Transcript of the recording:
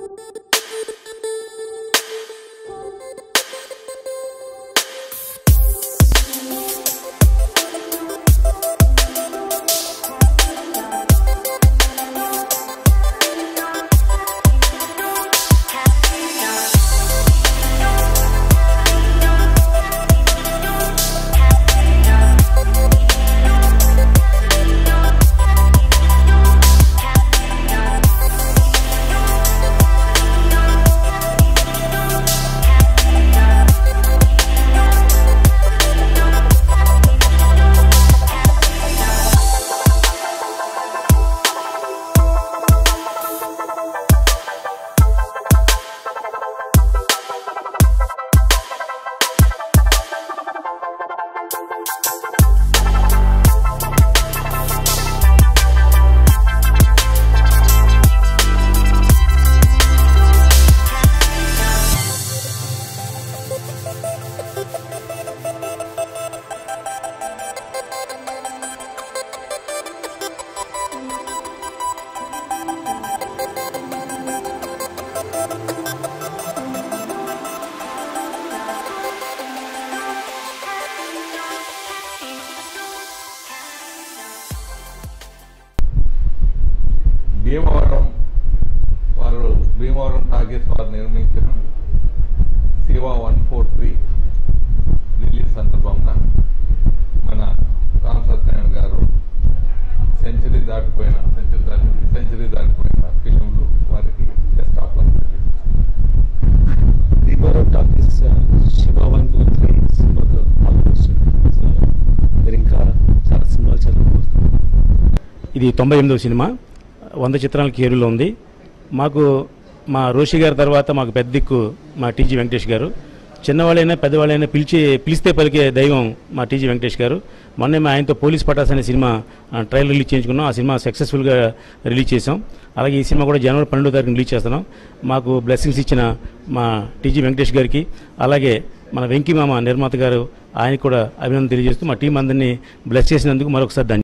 భీమవరం వారు భీమవరం టాకీస్ వారు నిర్మించిన Shiva one four three release సందర్భంగా మన రామ్ సత్యనారాయణ గారు సెంచరీ దాటిపోయిన సెంచరీ దాటి సెంచరీ దాటిపోయిన ఫిలింలు వారికి best of luck Bhimavaram talkies Shiva one two three సినిమాకు ఆలోచిస్తుంది సో మీరు ఇంకా చాలా సినిమాలు చదువుకోవచ్చు ఇది తొంభై ఎనిమిదవ సినిమా వంద చిత్రాల కేరులో ఉంది మాకు మా రోషి గారి తర్వాత మాకు పెద్ద దిక్కు మా టీజీ వెంకటేష్ గారు చిన్నవాళ్ళైనా పెద్దవాళ్ళైనా పిలిచి పిలిస్తే పలికే దైవం మా టీజీ వెంకటేష్ గారు మొన్నే మా ఆయనతో పోలీస్ పటాస్ అనే సినిమా ఆ, ట్రయల్ రిలీజ్ చేయించుకున్నాం ఆ సినిమా సక్సెస్ఫుల్గా రిలీజ్ చేసాం అలాగే ఈ సినిమా కూడా జనవరి పన్నెండో తారీఖున రిలీజ్ చేస్తున్నాం మాకు బ్లెస్సింగ్స్ ఇచ్చిన మా టీజీ వెంకటేష్ గారికి అలాగే మన వెంకీ మామ నిర్మాత గారు ఆయనకు కూడా అభినందన తెలియజేస్తూ మా టీం అందరినీ బ్లెస్ చేసినందుకు మరొకసారి ధన్యవాదాలు